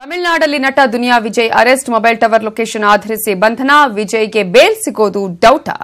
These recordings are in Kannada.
ತಮಿಳುನಾಡಲ್ಲಿ ನಟ Duniya Vijay arrest mobile tower location ಆಧರಿಸಿ ಬಂಧನ ವಿಜಯ್ಗೆ ಬೇಲ್ ಸಿಗೋದು ಡೌಟಾ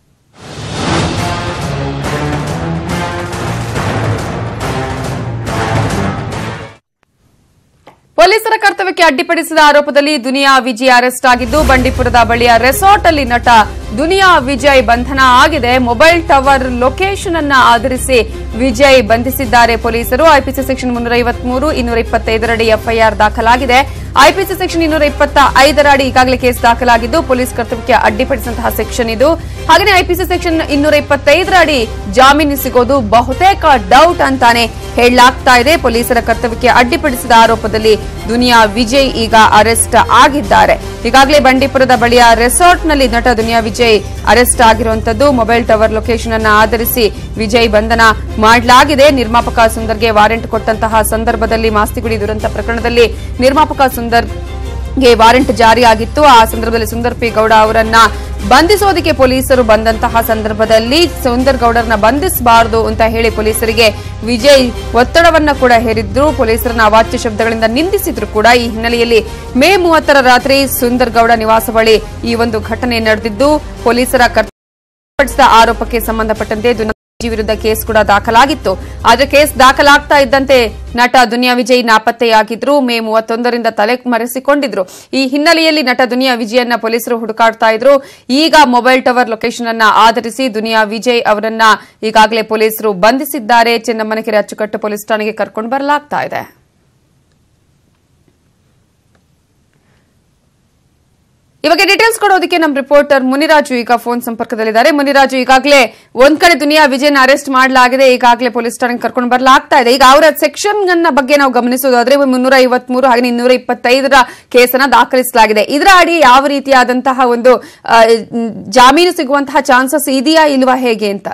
ಪೊಲೀಸರ ಕರ್ತವ್ಯಕ್ಕೆ ಅಡ್ಡಿಪಡಿಸಿದ ಆರೋಪದಲ್ಲಿ ದುನಿಯಾ ವಿಜಯ್ ಅರೆಸ್ಟ್ ಆಗಿದ್ದು ಬಂಡೀಪುರದ ಬಳಿಯ ರೆಸಾರ್ಟ್ ಅಲ್ಲಿ ನಟ ದುನಿಯಾ ವಿಜಯ್ ಬಂಧನ ಆಗಿದೆ ಮೊಬೈಲ್ ಟವರ್ ಲೊಕೇಶನ್ ಅನ್ನ ಆಧರಿಸಿ ವಿಜಯ್ ಬಂಧಿಸಿದ್ದಾರೆ ಪೊಲೀಸರು ಐಪಿಸಿ ಸೆಕ್ಷನ್ ಮುನ್ನೂರ ಐವತ್ಮೂರು ಇನ್ನೂರ ಇಪ್ಪತ್ತೈದರಡಿ ಎಫ್ಐಆರ್ ದಾಖಲಾಗಿದೆ ಐಪಿಸಿ ಸೆಕ್ಷನ್ ಇನ್ನೂರ ಇಪ್ಪತ್ತ ಐದರ ಅಡಿ ಈಗಾಗಲೇ ಕೇಸ್ ದಾಖಲಾಗಿದ್ದು ಪೊಲೀಸ್ ಕರ್ತವ್ಯಕ್ಕೆ ಅಡ್ಡಿಪಡಿಸಿದಂತಹ ಸೆಕ್ಷನ್ ಇದು ಹಾಗೆಯೇ ಐಪಿಸಿ ಸೆಕ್ಷನ್ ಇನ್ನೂರ ಇಪ್ಪತ್ತೈದರ ಅಡಿ ಜಾಮೀನು ಸಿಗೋದು ಬಹುತೇಕ ಡೌಟ್ ಅಂತಾನೆ ಹೇಳಲಾಗ್ತಾ ಇದೆ ಪೊಲೀಸರ ಕರ್ತವ್ಯಕ್ಕೆ ಅಡ್ಡಿಪಡಿಸಿದ ಆರೋಪದಲ್ಲಿ ದುನಿಯಾ ವಿಜಯ್ ಈಗ ಅರೆಸ್ಟ್ ಆಗಿದ್ದಾರೆ ಈಗಾಗಲೇ ಬಂಡೀಪುರದ ಬಳಿಯ ರೆಸಾರ್ಟ್ನಲ್ಲಿ ನಟ ದುನಿಯಾ ವಿಜಯ್ ಅರೆಸ್ಟ್ ಆಗಿರುವಂತದ್ದು ಮೊಬೈಲ್ ಟವರ್ ಲೊಕೇಶನ್ ಅನ್ನು ಆಧರಿಸಿ ವಿಜಯ್ ಬಂಧನ ಮಾಡಲಾಗಿದೆ ನಿರ್ಮಾಪಕ ಸುಂದರ್ಗೆ ವಾರೆಂಟ್ ಕೊಟ್ಟಂತಹ ಸಂದರ್ಭದಲ್ಲಿ ಮಾಸ್ತಿಗುಡಿ ದುರಂತ ಪ್ರಕರಣದಲ್ಲಿ ನಿರ್ಮಾಪಕ ಸುಂದರ್ ಗೆ ವಾರೆಂಟ್ ಜಾರಿಯಾಗಿತ್ತು ಆ ಸಂದರ್ಭದಲ್ಲಿ ಸುಂದರ್ ಪಿ ಗೌಡ ಅವರನ್ನ ಬಂಧಿಸೋದಕ್ಕೆ ಪೊಲೀಸರು ಬಂದಂತಹ ಸಂದರ್ಭದಲ್ಲಿ ಸುಂದರ್ ಗೌಡರನ್ನ ಬಂಧಿಸಬಾರದು ಅಂತ ಹೇಳಿ ಪೊಲೀಸರಿಗೆ ವಿಜಯ್ ಒತ್ತಡವನ್ನ ಕೂಡ ಹೇರಿದ್ರು ಪೊಲೀಸರನ್ನ ಅವಾಚ್ಯ ಶಬ್ದಗಳಿಂದ ನಿಂದಿಸಿದ್ರು ಕೂಡ ಈ ಹಿನ್ನೆಲೆಯಲ್ಲಿ ಮೇ ಮೂವತ್ತರ ರಾತ್ರಿ ಸುಂದರ್ ಗೌಡ ನಿವಾಸ ಬಳಿ ಈ ಒಂದು ಘಟನೆ ನಡೆದಿದ್ದು ಪೊಲೀಸರ ಕರ್ತವ್ಯ ಆರೋಪಕ್ಕೆ ಸಂಬಂಧಪಟ್ಟಂತೆ ದುನಿಯಾ ವಿಜಯ್ ವಿರುದ್ಧ ಕೇಸ್ ಕೂಡ ದಾಖಲಾಗಿತ್ತು ಆದ್ರೆ ಕೇಸ್ ದಾಖಲಾಗ್ತಾ ಇದ್ದಂತೆ ನಟ ದುನಿಯಾ ವಿಜಯ್ ನಾಪತ್ತೆಯಾಗಿದ್ರು ಮೇ ಮೂವತ್ತೊಂದರಿಂದ ತಲೆ ಮರೆಸಿಕೊಂಡಿದ್ರು ಈ ಹಿನ್ನೆಲೆಯಲ್ಲಿ ನಟ ದುನಿಯಾ ವಿಜಯನ್ನ ಪೊಲೀಸರು ಹುಡುಕಾಡ್ತಾ ಇದ್ರು ಈಗ ಮೊಬೈಲ್ ಟವರ್ ಲೊಕೇಶನ್ ಅನ್ನ ಆಧರಿಸಿ ದುನಿಯಾ ವಿಜಯ್ ಅವರನ್ನ ಈಗಾಗಲೇ ಪೊಲೀಸರು ಬಂಧಿಸಿದ್ದಾರೆ ಚೆನ್ನಮ್ಮನಕೆರೆ ಅಚ್ಚುಕಟ್ಟು ಪೊಲೀಸ್ ಠಾಣೆಗೆ ಕರ್ಕೊಂಡು ಬರಲಾಗ್ತಾ ಇದೆ ಇವಾಗ ಡೀಟೇಲ್ಸ್ ಕೊಡೋದಕ್ಕೆ ನಮ್ಮ ರಿಪೋರ್ಟರ್ ಮುನಿರಾಜು ಈಗ ಫೋನ್ ಸಂಪರ್ಕದಲ್ಲಿದ್ದಾರೆ ಮುನಿರಾಜು ಈಗಾಗಲೇ ಒಂದ್ ಕಡೆ ದುನಿಯಾ ವಿಜಯನ್ ಅರೆಸ್ಟ್ ಮಾಡಲಾಗಿದೆ ಈಗಾಗಲೇ ಪೊಲೀಸ್ ಠಾಣೆಗೆ ಕರ್ಕೊಂಡು ಬರಲಾಗ್ತಾ ಇದೆ ಈಗ ಅವರ ಸೆಕ್ಷನ್ ಅನ್ನ ಬಗ್ಗೆ ನಾವು ಗಮನಿಸೋದಾದ್ರೆ ಮುನ್ನೂರ ಐವತ್ಮೂರು ಹಾಗೆ ಇನ್ನೂರ ಇಪ್ಪತ್ತೈದರ ಕೇಸನ್ನ ದಾಖಲಿಸಲಾಗಿದೆ ಇದರ ಅಡಿ ಯಾವ ರೀತಿಯಾದಂತಹ ಒಂದು ಆ, ಜಾಮೀನು ಸಿಗುವಂತಹ ಚಾನ್ಸಸ್ ಇದೆಯಾ ಇಲ್ವಾ ಹೇಗೆ ಅಂತ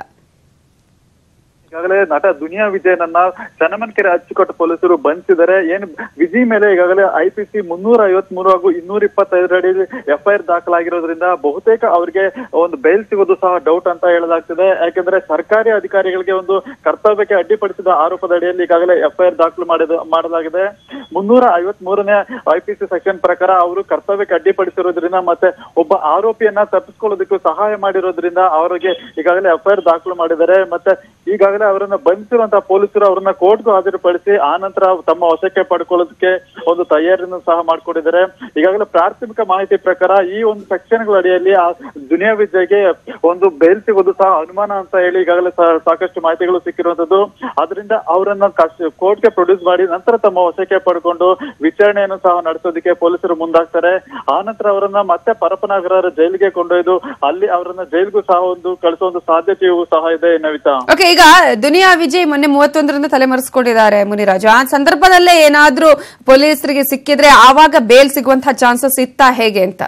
ಈಗಾಗಲೇ ನಟ ದುನಿಯಾ ವಿಜಯನನ್ನ ಚನ್ನಮನ್ಕೆರೆ ಅಚ್ಚುಕಟ್ಟು ಪೊಲೀಸರು ಬಂಧಿಸಿದ್ದಾರೆ ಏನು ವಿಜಯ್ ಮೇಲೆ ಈಗಾಗಲೇ ಐಪಿಸಿ ಮುನ್ನೂರ ಐವತ್ ಮೂರು ಹಾಗೂ ಇನ್ನೂರ ಇಪ್ಪತ್ತೈದರ ಅಡಿ ಎಫ್ಐಆರ್ ದಾಖಲಾಗಿರೋದ್ರಿಂದ ಬಹುತೇಕ ಅವರಿಗೆ ಒಂದು ಬೈಲ್ ಸಿಗೋದು ಸಹ ಡೌಟ್ ಅಂತ ಹೇಳಲಾಗ್ತಿದೆ ಯಾಕೆಂದ್ರೆ ಸರ್ಕಾರಿ ಅಧಿಕಾರಿಗಳಿಗೆ ಒಂದು ಕರ್ತವ್ಯಕ್ಕೆ ಅಡ್ಡಿಪಡಿಸಿದ ಆರೋಪದ ಅಡಿಯಲ್ಲಿ ಈಗಾಗಲೇ ಎಫ್ಐಆರ್ ದಾಖಲು ಮಾಡಿದ ಮಾಡಲಾಗಿದೆ ಮುನ್ನೂರ ಐವತ್ ಮೂರನೇ ಐಪಿಸಿ ಸೆಕ್ಷನ್ ಪ್ರಕಾರ ಅವರು ಕರ್ತವ್ಯಕ್ಕೆ ಅಡ್ಡಿಪಡಿಸಿರೋದ್ರಿಂದ ಮತ್ತೆ ಒಬ್ಬ ಆರೋಪಿಯನ್ನ ತಪ್ಪಿಸ್ಕೊಳ್ಳೋದಕ್ಕೂ ಸಹಾಯ ಮಾಡಿರೋದ್ರಿಂದ ಅವರಿಗೆ ಈಗಾಗಲೇ ಎಫ್ಐಆರ್ ದಾಖಲು ಮಾಡಿದ್ದಾರೆ ಮತ್ತೆ ಈಗಾಗಲೇ ಅವರನ್ನ ಬಂಧಿಸಿರುವಂತಹ ಪೊಲೀಸರು ಅವರನ್ನ ಕೋರ್ಟ್ಗೂ ಹಾಜರುಪಡಿಸಿ ಆ ನಂತರ ತಮ್ಮ ವಶಕ್ಕೆ ಪಡ್ಕೊಳ್ಳೋದಕ್ಕೆ ಒಂದು ತಯಾರಿಯನ್ನು ಸಹ ಮಾಡ್ಕೊಂಡಿದ್ದಾರೆ ಈಗಾಗಲೇ ಪ್ರಾಥಮಿಕ ಮಾಹಿತಿ ಪ್ರಕಾರ ಈ ಒಂದು ಸೆಕ್ಷನ್ಗಳ ಅಡಿಯಲ್ಲಿ ಆ ದುನಿಯಾ ವಿಜಯ್ಗೆ ಒಂದು ಬೇಲ್ ಸಿಗೋದು ಸಹ ಅನುಮಾನ ಅಂತ ಹೇಳಿ ಈಗಾಗಲೇ ಸಾ- ಸಾಕಷ್ಟು ಮಾಹಿತಿಗಳು ಸಿಕ್ಕಿರುವಂತದ್ದು ಅದರಿಂದ ಅವರನ್ನ ಕೋರ್ಟ್ಗೆ ಪ್ರೊಡ್ಯೂಸ್ ಮಾಡಿ ನಂತರ ತಮ್ಮ ವಶಕ್ಕೆ ಪಡ್ಕೊಂಡು ವಿಚಾರಣೆಯನ್ನು ಸಹ ನಡೆಸೋದಕ್ಕೆ ಪೊಲೀಸರು ಮುಂದಾಗ್ತಾರೆ ಆ ನಂತರ ಅವರನ್ನ ಮತ್ತೆ ಪರಪನಗರ ಜೈಲಿಗೆ ಕೊಂಡೊಯ್ದು ಅಲ್ಲಿ ಅವರನ್ನ ಜೈಲಿಗೂ ಸಹ ಒಂದು ಕಳಿಸೋ ಒಂದು ಸಾಧ್ಯತೆಯೂ ಸಹ ಇದೆ ನವಿತಾ ಓಕೆ ಈಗ ದುನಿಯಾ ವಿಜಯ್ ಮೊನ್ನೆ ಮೂವತ್ತೊಂದರಿಂದ ತಲೆಮರೆಸಿಕೊಂಡಿದ್ದಾರೆ ಮುನಿರಾಜು ಆ ಸಂದರ್ಭದಲ್ಲೇ ಏನಾದ್ರೂ ಪೊಲೀಸರಿಗೆ ಸಿಕ್ಕಿದ್ರೆ ಆವಾಗ ಬೇಲ್ ಸಿಗುವಂತಹ ಚಾನ್ಸಸ್ ಇತ್ತಾ ಹೇಗೆ ಅಂತ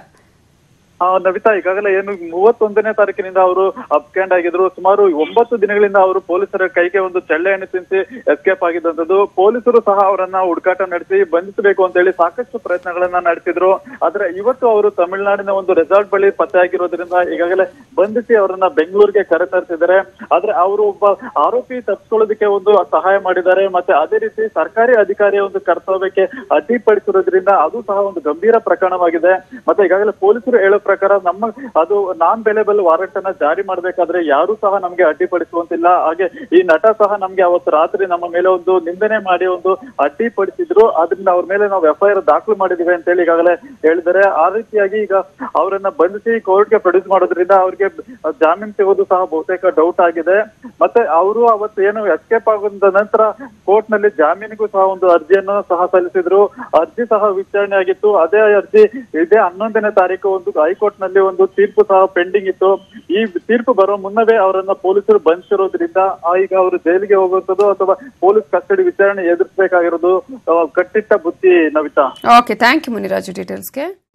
ಆ, ನವಿತಾ ಈಗಾಗಲೇ ಏನು ಮೂವತ್ತೊಂದನೇ ತಾರೀಕಿನಿಂದ ಅವರು ಅಬ್ಸ್ಕ್ಯಾಂಡ್ ಆಗಿದ್ರು ಸುಮಾರು ಒಂಬತ್ತು ದಿನಗಳಿಂದ ಅವರು ಪೊಲೀಸರ ಕೈಗೆ ಒಂದು ಚಳ್ಳೆಯನ್ನು ತಿನ್ನಿಸಿ ಎಸ್ಕೇಪ್ ಆಗಿದ್ದಂಥದ್ದು ಪೊಲೀಸರು ಸಹ ಅವರನ್ನ ಹುಡುಕಾಟ ನಡೆಸಿ ಬಂಧಿಸಬೇಕು ಅಂತ ಹೇಳಿ ಸಾಕಷ್ಟು ಪ್ರಯತ್ನಗಳನ್ನ ನಡೆಸಿದ್ರು ಆದ್ರೆ ಇವತ್ತು ಅವರು ತಮಿಳುನಾಡಿನ ಒಂದು ರೆಸಾರ್ಟ್ ಬಳಿ ಪತ್ತೆ ಆಗಿರೋದ್ರಿಂದ ಈಗಾಗಲೇ ಬಂಧಿಸಿ ಅವರನ್ನ ಬೆಂಗಳೂರಿಗೆ ಕರೆತರ್ತಿದ್ದಾರೆ ಆದ್ರೆ ಅವರು ಒಬ್ಬ ಆರೋಪಿ ತಪ್ಪಿಸ್ಕೊಳ್ಳೋದಕ್ಕೆ ಒಂದು ಸಹಾಯ ಮಾಡಿದ್ದಾರೆ ಮತ್ತೆ ಅದೇ ರೀತಿ ಸರ್ಕಾರಿ ಅಧಿಕಾರಿಯ ಒಂದು ಕರ್ತವ್ಯಕ್ಕೆ ಅಡ್ಡಿಪಡಿಸಿರೋದ್ರಿಂದ ಅದು ಸಹ ಒಂದು ಗಂಭೀರ ಪ್ರಕರಣವಾಗಿದೆ ಮತ್ತೆ ಈಗಾಗಲೇ ಪೊಲೀಸರು ಹೇಳೋ ಪ್ರಕಾರ ನಮ್ಮ ಅದು ನಾನ್ ಬೆಲೆಬಲ್ ವಾರೆಂಟ್ ಅನ್ನ ಜಾರಿ ಮಾಡ್ಬೇಕಾದ್ರೆ ಯಾರು ಸಹ ನಮ್ಗೆ ಅಡ್ಡಿಪಡಿಸುವಂತಿಲ್ಲ ಹಾಗೆ ಈ ನಟ ಸಹ ನಮ್ಗೆ ಅವತ್ತು ರಾತ್ರಿ ನಮ್ಮ ಮೇಲೆ ಒಂದು ನಿಂದನೆ ಮಾಡಿ ಒಂದು ಅಡ್ಡಿಪಡಿಸಿದ್ರು ಅದರಿಂದ ಅವ್ರ ಮೇಲೆ ನಾವು ಎಫ್ಐಆರ್ ದಾಖಲು ಮಾಡಿದೀವಿ ಅಂತ ಹೇಳಿ ಈಗಾಗಲೇ ಹೇಳಿದ್ದಾರೆ ಆ ರೀತಿಯಾಗಿ ಈಗ ಅವರನ್ನ ಬಂಧಿಸಿ ಕೋರ್ಟ್ಗೆ ಪ್ರೊಡ್ಯೂಸ್ ಮಾಡೋದ್ರಿಂದ ಅವ್ರಿಗೆ ಜಾಮೀನು ಸಿಗೋದು ಸಹ ಬಹುತೇಕ ಡೌಟ್ ಆಗಿದೆ ಮತ್ತೆ ಅವರು ಅವತ್ತು ಏನು ಎಸ್ಕೇಪ್ ಆಗೋದ ನಂತರ ಕೋರ್ಟ್ ನಲ್ಲಿ ಜಾಮೀನಿಗೂ ಸಹ ಒಂದು ಅರ್ಜಿಯನ್ನು ಸಹ ಸಲ್ಲಿಸಿದ್ರು ಅರ್ಜಿ ಸಹ ವಿಚಾರಣೆ ಆಗಿತ್ತು ಅದೇ ಅರ್ಜಿ ಇದೇ ಹನ್ನೊಂದನೇ ತಾರೀಕು ಒಂದು ಹೈಕೋರ್ಟ್ ನಲ್ಲಿ ಒಂದು ತೀರ್ಪು ಸಹ ಪೆಂಡಿಂಗ್ ಇತ್ತು ಈ ತೀರ್ಪು ಬರೋ ಮುನ್ನವೇ ಅವರನ್ನ ಪೊಲೀಸರು ಬಂಧಿಸಿರೋದ್ರಿಂದ ಆ ಈಗ ಅವರು ಜೈಲಿಗೆ ಹೋಗುವಂಥದ್ದು ಅಥವಾ ಪೊಲೀಸ್ ಕಸ್ಟಡಿ ವಿಚಾರಣೆ ಎದುರಿಸಬೇಕಾಗಿರೋದು ಆ, ಕಟ್ಟಿಟ್ಟ ಬುದ್ಧಿ Navitha okay thank you Muniraju ಡೀಟೇಲ್ಸ್ಗೆ